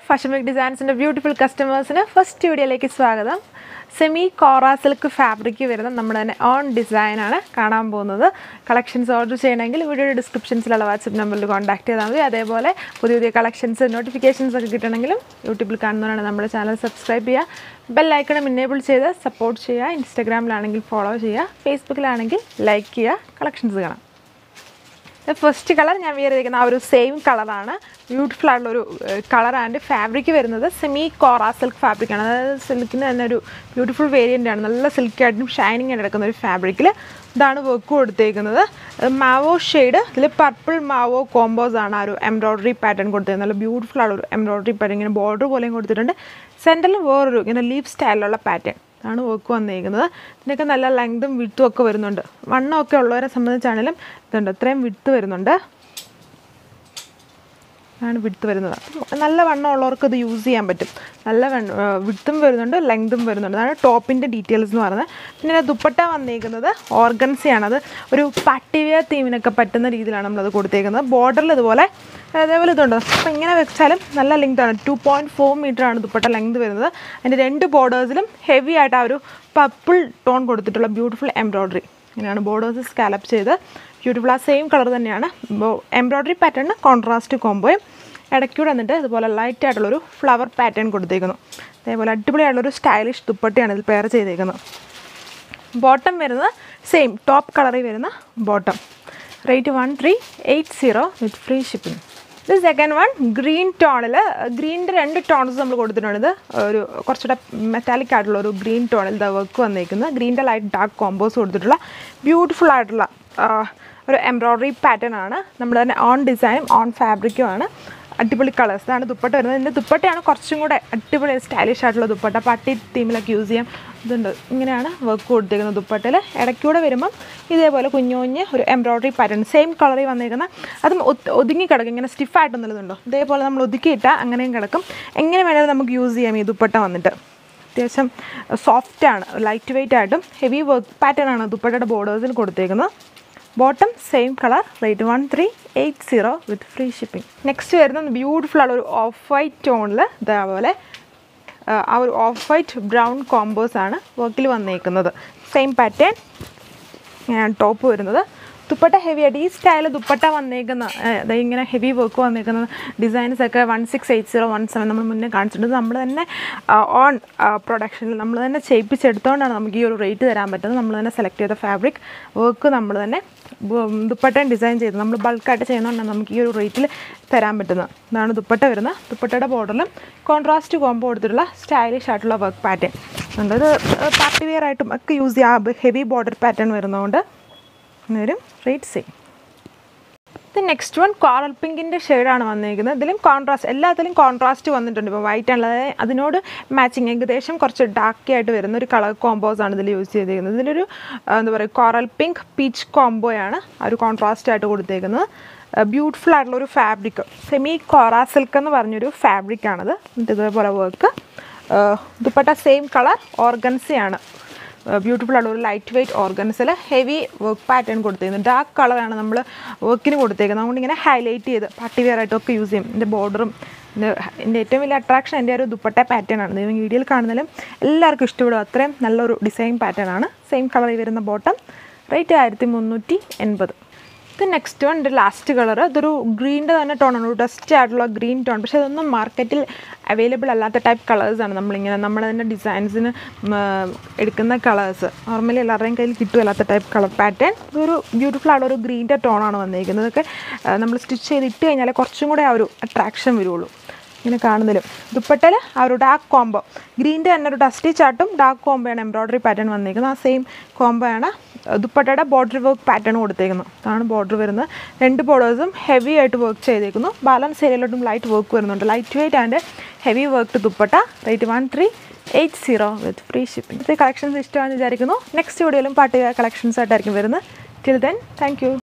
fashion week ഡിസൈൻസിൻ്റെ beautiful കസ്റ്റമേഴ്സിന് first വീഡിയോയിലേക്ക് സ്വാഗതം സെമി കോറ സിൽക്ക് ഫാബ്രിക് വരുന്ന നമ്മുടെ തന്നെ ഓൺ ഡിസൈനാണ് കാണാൻ പോകുന്നത് കളക്ഷൻസ് ഓർഡർ ചെയ്യണമെങ്കിൽ വീഡിയോയുടെ ഡിസ്ക്രിപ്ഷൻസിലുള്ള വാട്സപ്പ് നമ്പറിൽ കോൺടാക്ട് ചെയ്താൽ മതി അതേപോലെ പുതിയ പുതിയ കളക്ഷൻസ് നോട്ടിഫിക്കേഷൻസ് ഒക്കെ കിട്ടണമെങ്കിലും യൂട്യൂബിൽ കാണുന്നവരാണ് നമ്മുടെ ചാനൽ സബ്സ്ക്രൈബ് ചെയ്യുക ബെൽ ഐക്കണം ഇന്നേബിൾ ചെയ്ത് സപ്പോർട്ട് ചെയ്യുക ഇൻസ്റ്റാഗ്രാമിലാണെങ്കിൽ ഫോളോ ചെയ്യുക ഫേസ്ബുക്കിലാണെങ്കിൽ ലൈക്ക് ചെയ്യുക കളക്ഷൻസ് കാണാം ഫസ്റ്റ് കളർ ഞാൻ വിയർ ചെയ്തിരിക്കുന്ന ആ ഒരു സെയിം കളറാണ് ബ്യൂട്ടിഫുൾ ആയിട്ടുള്ള ഒരു കളർ ആൻഡ് ഫാബ്രിക് വരുന്നത് സെമി കോറ സിൽക്ക് ഫാബ്രിക്കാണ് അതായത് സിൽക്കിന് തന്നെ ഒരു ബ്യൂട്ടിഫുൾ വേരിയൻ്റ് ആണ് നല്ല സിൽക്കി ആയിട്ടും ഷൈനിങ് ആയിട്ട് എടുക്കുന്ന ഒരു ഫാബ്രിക്കിൽ ഇതാണ് വർക്ക് കൊടുത്തേക്കുന്നത് മാവോ ഷെയ്ഡ് ഇതിൽ പർപ്പിൾ മാവോ കോമ്പോസ് ആണ് ആ ഒരു എംബ്രോയ്ഡറി പാറ്റേൺ കൊടുത്തേക്കുന്നത് നല്ല ബ്യൂട്ടിഫുൾ ആയുള്ള ഒരു എംബ്രോയ്ഡറി പാറ്റേൺ ഇങ്ങനെ ബോർഡർ പോലെയും കൊടുത്തിട്ടുണ്ട് സെൻറ്ററിൽ വേറൊരു ഇങ്ങനെ ലീഫ് സ്റ്റൈലിലുള്ള പാറ്റേൺ ആണ് വർക്ക് വന്നിരിക്കുന്നത് ഇതിനൊക്കെ നല്ല ലെങ്തും വിട്ടും ഒക്കെ വരുന്നുണ്ട് വണ്ണമൊക്കെ ഉള്ളവരെ സംബന്ധിച്ചാണെങ്കിലും ഇതുണ്ട് ഇത്രയും വിട്ട് വരുന്നുണ്ട് ആണ് വിടുത്ത് വരുന്നത് നല്ല വണ്ണം ഉള്ളവർക്ക് ഇത് യൂസ് ചെയ്യാൻ പറ്റും നല്ല വിടുത്തും വരുന്നുണ്ട് ലെങ്തും വരുന്നുണ്ട് അതാണ് ടോപ്പിൻ്റെ ഡീറ്റെയിൽസ് എന്ന് പറയുന്നത് പിന്നെ ദുപ്പട്ട വന്നിരിക്കുന്നത് ഓർഗൻസിയാണ് അത് ഒരു പട്ടിവിയ തീമിനൊക്കെ പറ്റുന്ന രീതിയിലാണ് നമ്മളത് കൊടുത്തേക്കുന്നത് ബോർഡറിൽ ഇതുപോലെ അതേപോലെ ഇതുണ്ട് അപ്പോൾ ഇങ്ങനെ വെച്ചാലും നല്ല ലെങ്ത് ആണ് ടു പോയിൻറ്റ് ഫോർ മീറ്റർ ആണ് ദുപ്പട്ട ലെങ്ത് വരുന്നത് അതിൻ്റെ രണ്ട് ബോർഡേഴ്സിലും ഹെവി ആയിട്ട് ആ ഒരു പർപ്പിൾ ടോൺ കൊടുത്തിട്ടുള്ള ബ്യൂട്ടിഫുൾ എംബ്രോയ്ഡറി ഇങ്ങനെയാണ് ബോർഡേഴ്സ് സ്കാലപ്പ് ചെയ്ത് ബ്യൂട്ടിഫുൾ ആ സെയിം കളർ തന്നെയാണ് എംബ്രോയ്ഡറി പാറ്റേൺ കോൺട്രാസ്റ്റ് കോമ്പോയും ഇടയ്ക്കൂടെ വന്നിട്ട് ഇതുപോലെ ലൈറ്റ് ആയിട്ടുള്ളൊരു ഫ്ലവർ പാറ്റേൺ കൊടുത്തേക്കുന്നു അതേപോലെ അടിപൊളിയായിട്ടുള്ളൊരു സ്റ്റൈലിഷ് ദുപ്പട്ടയാണ് ഇതിൽ പെയർ ചെയ്തേക്കുന്നത് ബോട്ടം വരുന്നത് സെയിം ടോപ്പ് കളറിൽ വരുന്ന bottom rate one three eight zero with free shipping ഇത് സെക്കൻഡ് വൺ ഗ്രീൻ ടോണിൽ ഗ്രീനിൻ്റെ രണ്ട് ടോൺസ് നമ്മൾ കൊടുത്തിട്ടുണ്ട് ഇത് ഒരു കുറച്ചുകൂടെ മെറ്റാലിക് ആയിട്ടുള്ള ഒരു ഗ്രീൻ ടോണിൽ ഇത് വർക്ക് വന്നേക്കുന്നത് ഗ്രീൻ്റെ ലൈറ്റ് ഡാർക്ക് കോമ്പോസ് കൊടുത്തിട്ടുള്ള ബ്യൂട്ടിഫുൾ ആയിട്ടുള്ള ഒരു എംബ്രോയ്ഡറി പാറ്റേൺ ആണ് നമ്മൾ തന്നെ ഓൺ ഡിസൈനും ഓൺ ഫാബ്രിക്കും ആണ് അടിപൊളി കളേഴ്സ് ഇതാണ് ദുപ്പട്ട വരുന്നത് ഇതിൻ്റെ ദുപ്പട്ടയാണ് കുറച്ചും കൂടെ അടിപൊളി സ്റ്റൈലിഷ് ആയിട്ടുള്ള ദുപ്പട്ട പട്ടി തീമിലൊക്കെ യൂസ് ചെയ്യാം ഇതുണ്ട് ഇങ്ങനെയാണ് വർക്ക് കൊടുത്തേക്കുന്നത് ദുപ്പട്ടയിൽ ഇടയ്ക്കൂടെ വരുമ്പം ഇതേപോലെ കുഞ്ഞു കുഞ്ഞ് ഒരു എംബ്രോയ്ഡറി പാറ്റേൺ സെയിം കളറിൽ വന്നേക്കുന്ന അതും ഒതുങ്ങി കിടക്കും ഇങ്ങനെ സ്റ്റിഫായിട്ടൊന്നുള്ളതുണ്ടോ ഇതേപോലെ നമ്മൾ ഒതുക്കിയിട്ടാൽ അങ്ങനെയും കിടക്കും എങ്ങനെ വേണമെങ്കിലും നമുക്ക് യൂസ് ചെയ്യാം ഈ ദുപ്പട്ട വന്നിട്ട് അത്യാവശ്യം സോഫ്റ്റാണ് ലൈറ്റ് വെയിറ്റ് ആയിട്ടും ഹെവി വർക്ക് പാറ്റേൺ ആണ് ദുപ്പട്ടയുടെ ബോർഡേഴ്സിൽ കൊടുത്തേക്കുന്നത് bottom same colour rate one three eight zero with free shipping next വരുന്നത് ബ്യൂട്ടിഫുൾ ആണ് ഒരു ഓഫ് വൈറ്റ് ടോണിൽ ഇതേപോലെ ആ ഒരു ഓഫ് വൈറ്റ് ബ്രൗൺ കോമ്പോസ് ആണ് വർക്കിൽ വന്നേക്കുന്നത് സെയിം പാറ്റേൺ ഇങ്ങനെയാണ് ടോപ്പ് വരുന്നത് ദുപ്പട്ട ഹെവി ആയിട്ട് ഈ സ്റ്റൈൽ ദുപ്പട്ട വന്നേക്കുന്ന അതായത് ഇങ്ങനെ ഹെവി വർക്ക് വന്നേക്കുന്ന ഡിസൈൻസ് ഒക്കെ one six eight zero one seven നമ്മൾ മുന്നേ കാണിച്ചിട്ടുണ്ട് നമ്മൾ തന്നെ ഓൺ പ്രൊഡക്ഷനിൽ നമ്മൾ തന്നെ ചെയ്യിപ്പിച്ചെടുത്തുകൊണ്ടാണ് നമുക്ക് ഈ ഒരു റേറ്റ് തരാൻ പറ്റുന്നത് നമ്മൾ തന്നെ സെലക്ട് ചെയ്ത ഫാബ്രിക് വർക്ക് നമ്മൾ തന്നെ ദുപ്പട്ടയും ഡിസൈൻ ചെയ്ത് നമ്മൾ ബൾക്കായിട്ട് ചെയ്യുന്നതുകൊണ്ടാണ് നമുക്ക് ഈ ഒരു റേറ്റിൽ തരാൻ പറ്റുന്നത് ഇതാണ് ദുപ്പട്ട വരുന്നത് ദുപ്പട്ടയുടെ ബോർഡറിലും കോൺട്രാസ്റ്റ് കോമ്പോ കൊടുത്തിട്ടുള്ള സ്റ്റൈലിഷ് ആയിട്ടുള്ള വർക്ക് പാറ്റേൺ ഉണ്ട് ഇത് പാർട്ടി വെയർ ആയിട്ടും ഒക്കെ യൂസ് ചെയ്യാം ഹെവി ബോർഡർ പാറ്റേൺ വരുന്നതുകൊണ്ട് വരും റേറ്റ് സെയിം ഇത് നെക്സ്റ്റ് വൺ കോറൽ പിങ്കിൻ്റെ ഷെയ്ഡാണ് വന്നിരിക്കുന്നത് ഇതിലും കോൺട്രാസ്റ്റ് എല്ലാത്തിലും കോൺട്രാസ്റ്റ് വന്നിട്ടുണ്ട് ഇപ്പോൾ വൈറ്റ് ആണുള്ളത് അതിനോട് മാച്ചിങ് ഏകദേശം കുറച്ച് ഡാർക്കി ആയിട്ട് വരുന്ന ഒരു കളർ കോമ്പോസ് ആണ് ഇതിൽ യൂസ് ചെയ്തിരിക്കുന്നത് ഇതിലൊരു എന്താ പറയുക കോറൽ പിങ്ക് പീച്ച് കോംബോയാണ് ആ ഒരു കോൺട്രാസ്റ്റ് ആയിട്ട് കൊടുത്തേക്കുന്നത് ബ്യൂട്ടിഫുൾ ആയിട്ടുള്ള ഒരു ഫാബ്രിക് സെമി കോറ സിൽക്ക് എന്ന് പറഞ്ഞൊരു ഫാബ്രിക്കാണത് എന്നിട്ട് ഇതേപോലെ വർക്ക് ദുപ്പട്ട സെയിം കളർ ഓർഗൻസിയാണ് ബ്യൂട്ടിഫുൾ ആയിട്ടുള്ള ഒരു ലൈറ്റ് വെയ്റ്റ് ഓർഗൻസിൽ ഹെവി വർക്ക് പാറ്റേൺ കൊടുത്തേക്കുന്നത് ഡാർക്ക് കളറാണ് നമ്മൾ വർക്കിന് കൊടുത്തേക്കുന്നത് അതുകൊണ്ട് ഇങ്ങനെ ഹൈലൈറ്റ് ചെയ്ത് പാർട്ടി വെയർ ആയിട്ടൊക്കെ യൂസ് ചെയ്യും എൻ്റെ ബോർഡറും എൻ്റെ ഏറ്റവും വലിയ അട്രാക്ഷൻ എൻ്റെ ഒരു ദുപ്പട്ട പാറ്റേൺ ആണ് നിങ്ങൾ വീഡിയോയിൽ കാണുന്നതിലും എല്ലാവർക്കും ഇഷ്ടപ്പെടും അത്രയും നല്ലൊരു ഡിസൈൻ പാറ്റേൺ ആണ് സെയിം കളറിൽ വരുന്ന ബോട്ടം റേറ്റ് ആയിരത്തി മുന്നൂറ്റി എൺപത് ഇത് നെക്സ്റ്റ് വൺ എൻ്റെ ലാസ്റ്റ് കളർ ഇതൊരു ഗ്രീൻ്റെ തന്നെ ടോണാണ് ഡസ്റ്റ് ആയിട്ടുള്ള ഗ്രീൻ ടോൺ പക്ഷേ അതൊന്നും മാർക്കറ്റിൽ അവൈലബിൾ അല്ലാത്ത ടൈപ്പ് കളേഴ്സാണ് നമ്മളിങ്ങനെ നമ്മൾ തന്നെ ഡിസൈൻസിന് എടുക്കുന്ന കളേഴ്സ് നോർമലി എല്ലാവരുടെയും കയ്യിൽ കിട്ടുമല്ലാത്ത ടൈപ്പ് കളർ പാറ്റേൺ ഇതൊരു ബ്യൂട്ടിഫുൾ ആയിട്ടുള്ള ഒരു ഗ്രീൻ്റെ ടോണാണ് വന്നിരിക്കുന്നത് ഇതൊക്കെ നമ്മൾ സ്റ്റിച്ച് ചെയ്ത് ഇട്ട് കഴിഞ്ഞാൽ കുറച്ചും കൂടെ ആ ഒരു അട്രാക്ഷൻ വരുള്ളൂ ഇങ്ങനെ കാണുന്നതിലും ദുപ്പട്ടയിൽ ആ ഒരു ഡാർക്ക് കോംബോ ഗ്രീൻ്റെ തന്നെ ഒരു ഡസ്റ്റി ചാർട്ടും ഡാർക്ക് കോംബോയാണ് എംബ്രോയ്ഡറി പാറ്റേൺ വന്നിരിക്കുന്നത് ആ സെയിം കോംബോയാണ് ദുപ്പട്ടയുടെ ബോർഡർ വർക്ക് പാറ്റേൺ കൊടുത്തേക്കുന്നത് അതാണ് ബോർഡർ വരുന്നത് രണ്ട് ബോർഡേഴ്സും ഹെവി ആയിട്ട് വർക്ക് ചെയ്തേക്കുന്നു ബാലൻസ് ഏരിയയിലോട്ടും ലൈറ്റ് വർക്ക് വരുന്നുണ്ട് light weight and heavy work dupatta rate one three eight zero with free shipping ഇത് കളക്ഷൻസ് ഇഷ്ടമാണെന്ന് വിചാരിക്കുന്നു നെക്സ്റ്റ് വീഡിയോയിലും പാട്ട് കളക്ഷൻസ് ആയിട്ടായിരിക്കും വരുന്നത് ടിൽ ദെൻ താങ്ക്